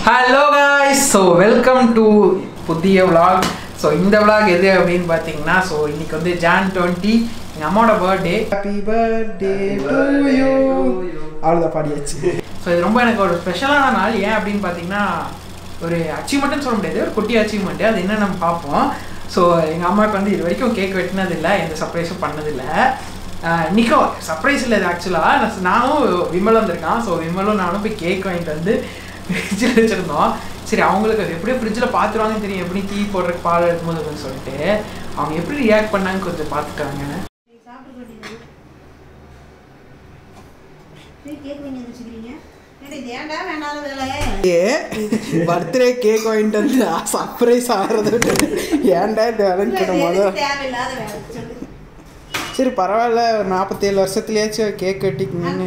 Hello guys so welcome to புதிய vlog so இந்த vlog எது அப்படின்னு பார்த்தீங்கன்னா ஸோ இன்னைக்கு வந்து ஜான் டுவெண்ட்டி எங்கள் அம்மாவோட birthday happy birthday to you அவ்வளோதான் பாடியாச்சு ஸோ இது ரொம்ப எனக்கு ஒரு ஸ்பெஷலான நாள் ஏன் அப்படின்னு பார்த்தீங்கன்னா ஒரு அச்சீவ்மெண்ட்னு சொல்ல முடியாது ஒரு குட்டி அச்சீவ்மெண்ட்டு அது என்ன நம்ம பார்ப்போம் ஸோ எங்கள் அம்மாவுக்கு வந்து இது வரைக்கும் கேக் வெட்டினதில்லை எந்த சர்ப்ரைஸும் பண்ணதில்லை இன்றைக்கும் சர்ப்ரைஸ் இல்லை இது ஆக்சுவலாக நானும் விமல் வந்திருக்கான் ஸோ விமலும் நானும் போய் கேக் வாங்கிட்டு வந்து ஃப்ரிட்ஜில் வச்சுருந்தோம் சரி அவங்களுக்கு அது எப்படியும் ஃப்ரிட்ஜில் பார்த்துருவாங்கன்னு தெரியும் எப்படி டீ போடுறதுக்கு பால் எடுக்கும்போது அப்படின்னு சொல்லிட்டு அவங்க எப்படி ரியாக்ட் பண்ணாங்க கொஞ்சம் பார்த்துக்காங்க பர்த்டே கேக் வாங்கிட்டு வந்து சர்ப்ரைஸ் ஆகிறது ஏன்டா இந்த வேலைன்னு சரி பரவாயில்ல ஒரு நாற்பத்தேழு வருஷத்துலயாச்சும் கேக் கட்டிக்கணும்னு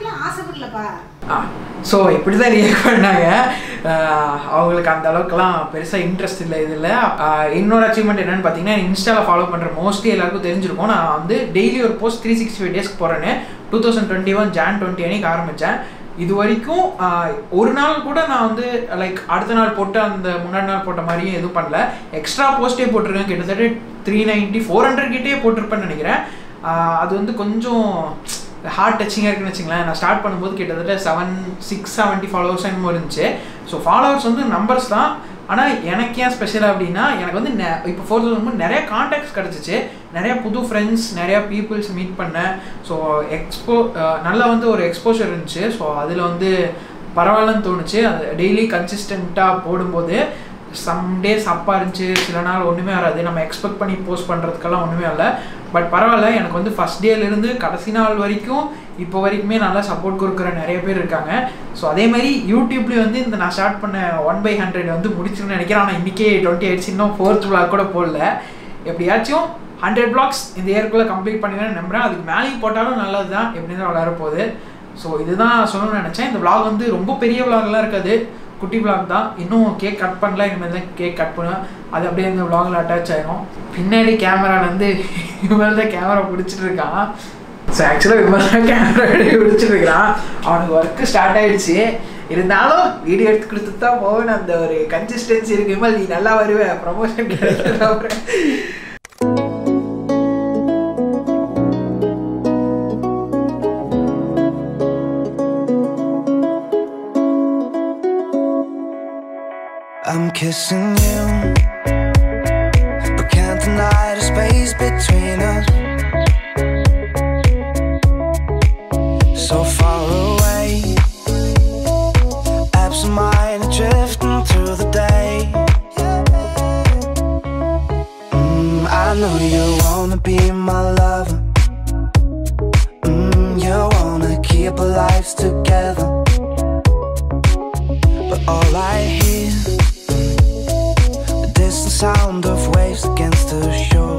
ஸோ இப்படி தான் ரியாக்ட் பண்ணாங்க ஆஹ் அவங்களுக்கு அந்த அளவுக்குலாம் பெருசாக இன்ட்ரெஸ்ட் இல்லை இதில் இன்னொரு அச்சீவ்மெண்ட் என்னன்னு பார்த்தீங்கன்னா இன்ஸ்டாவில் ஃபாலோ பண்ணுற மோஸ்ட்லி எல்லாருக்கும் தெரிஞ்சிருக்கும் நான் வந்து டெய்லி ஒரு போஸ்ட் த்ரீ சிக்ஸ்டி ஃபைவ் டேஸ்க்கு போகிறேன்னு two thousand twenty one Jan twenty அன்னைக்கு ஆரம்பித்தேன் இது வரைக்கும் ஆஹ் ஒரு நாள் கூட நான் வந்து லைக் அடுத்த நாள் போட்டு அந்த முன்னாடி நாள் போட்ட மாதிரியும் எதுவும் பண்ணல எக்ஸ்ட்ரா போஸ்ட்டே போட்டிருக்கேன் கிட்டத்தட்ட த்ரீ நைன்ட்டி ஃபோர் ஹண்ட்ரட் கிட்டே போட்டிருப்பேன்னு நினைக்கிறேன் ஆஹ் அது வந்து கொஞ்சம் ஹார்ட் டச்சிங்காக இருக்குன்னு வச்சுங்களேன் நான் ஸ்டார்ட் பண்ணும்போது கிட்டத்தட்ட செவன் சிக்ஸ் செவன்ட்டி ஃபாலோவர்ஸ் என்னமோ இருந்துச்சு ஸோ ஃபாலோவர்ஸ் வந்து நம்பர்ஸ் தான் ஆனால் எனக்கு ஏன் ஸ்பெஷல் அப்படின்னா எனக்கு வந்து நெ இப்போ ஃபோர் தௌசண்ட் நிறைய காண்டாக்ட்ஸ் கிடச்சிச்சு நிறைய புது ஃப்ரெண்ட்ஸ் நிறைய பீப்புள்ஸ் மீட் பண்ணேன் ஸோ எக்ஸ்போ நல்லா வந்து ஒரு எக்ஸ்போஷர் இருந்துச்சு ஸோ அதில் வந்து பரவாயில்லன்னு தோணுச்சு அது டெய்லி கன்சிஸ்டண்ட்டாக போடும்போது சம் டேஸ் அப்பாக இருந்துச்சு சில நாள் ஒன்றுமே வராது நம்ம எக்ஸ்பெக்ட் பண்ணி போஸ்ட் பண்ணுறதுக்கெல்லாம் ஒன்றுமே இல்லை பட் பரவாயில்ல எனக்கு வந்து ஃபஸ்ட் டேலேருந்து கடைசி நாள் வரைக்கும் இப்போ வரைக்குமே நல்லா சப்போர்ட் கொடுக்குற நிறைய பேர் இருக்காங்க ஸோ அதே மாதிரி யூடியூப்லேயும் வந்து இந்த நான் ஸ்டார்ட் பண்ண ஒன் பை ஹண்ட்ரட் வந்து முடிச்சுன்னு நினைக்கிறேன் ஆனால் இன்றைக்கே டுவெண்ட்டி எயிட்ஸ் இன்னும் ஃபோர்த் vlog கூட போடல எப்படியாச்சும் ஹண்ட்ரட் பிளாக்ஸ் இந்த இயர்க்குள்ளே கம்ப்ளீட் பண்ணிடுவேன் நம்புறேன் அதுக்கு மேலேயும் போட்டாலும் நல்லது தான் எப்படி தான் வளர போகுது ஸோ இதுதான் சொல்லணும்னு நினச்சேன் இந்த vlog வந்து ரொம்ப பெரிய vlogலாம் இருக்காது குட்டி vlog தான் இன்னும் கேக் கட் பண்ணல இனிமேல் தான் கேக் கட் பண்ணுவேன் அது அப்படியே இந்த vlogல அட்டாச் ஆயிரும் பின்னாடி கேமராலேருந்து இவன் தான் கேமரா பிடிச்சிட்டு இருக்கான் ஸோ ஆக்சுவலாக இவன் தான் கேமரா பிடிச்சிட்டு இருக்கான் அவனுக்கு ஒர்க்கு ஸ்டார்ட் ஆயிடுச்சு இருந்தாலும் வீடியோ எடுத்து கொடுத்து தான் போவேன் அந்த ஒரு கன்சிஸ்டன்சி இருக்கு விமல் நீ நல்லா வருவ ப்ரமோஷன் கிடைக்கிற I'm kissing you, but can't deny the space between us. So far away, absent-minded drifting through the day. Mm, I know you wanna be my lover. Mm, you wanna keep our lives together. But all I hear the distant sound of waves against the shore.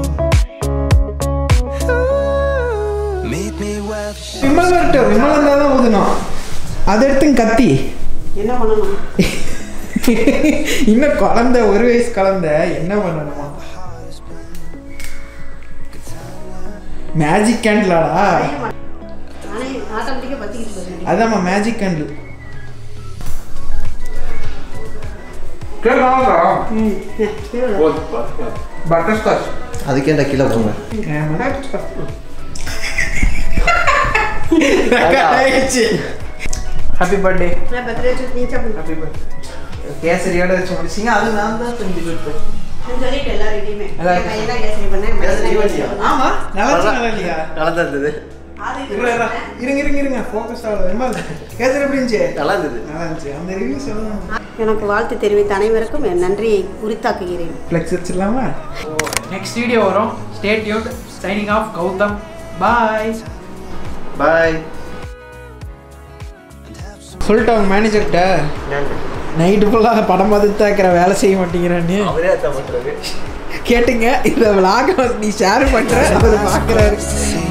Meet me where the sh- Vimal வரட்டும் விமல் வந்தால் தான் ஊதணும் அதை எடுத்து கத்தி என்ன பண்ணணும் இன்னும் குழந்தை ஒரு வயசு குழந்தை என்ன பண்ணணுமா மேஜிக் கேண்டிலாடா நானே ஆட்டோமேட்டிக்காக பற்றிக்கிட்டு போயிருந்தேன் அதாம்மா மேஜிக் கேண்டில் பட்டர் ஸ்காட்ச் அதுக்கேண்டா கீழே போங்க ஹாப்பி பர்த்டே நான் பர்த்டே நீ சாப்பிடுங்க ஹாப்பி பர்த்டே கேசரியோட வச்சு முடிச்சிங்க அது நான் தான் செஞ்சு கொடுத்தேன் நான் சொல்லிட்டு எல்லாருக்கிட்டையுமே எல்லாருக்கும். பையன் தான் கேசரி பண்ணேன் கேசரி மச்சான் பண்ணியா? கேசரி ஆமா நல்லா இருந்துச்சா, நல்லா இல்லையா நல்லா தான் இருந்தது அது இது இருங்க, இருங்க. இருங்க இருங்க இருங்க ஃபோக்கஸ் ஆகல விமல் கேசரி எப்படி இருந்துச்சு நல்லா இருந்தது நல்லா இருந்துச்சு அந்த ரிவ்யூ சொல்லுங்க எனக்கு வாழ்த்து தெரிவித்த அனைவருக்கும் என் நன்றியை உரித்தாக்குகிறேன் ஃப்ளெக்ஸ் வச்சிடலாமா நெக்ஸ்ட் வீடியோ வரும் stay tune signing off Gautham bye bye சொல்லிட்டு அவங்க மேனேஜர்கிட்ட நைட்டு ஃபுல்லாக படம் பார்த்துட்டு தான் இருக்கிற வேலை செய்ய மாட்டேங்கிறான்னு அவரே அதான் பண்ணுறாரு கேட்டுங்க இந்த விளாக நீ ஷேர் பண்ணுற அவர் பார்க்குறாரு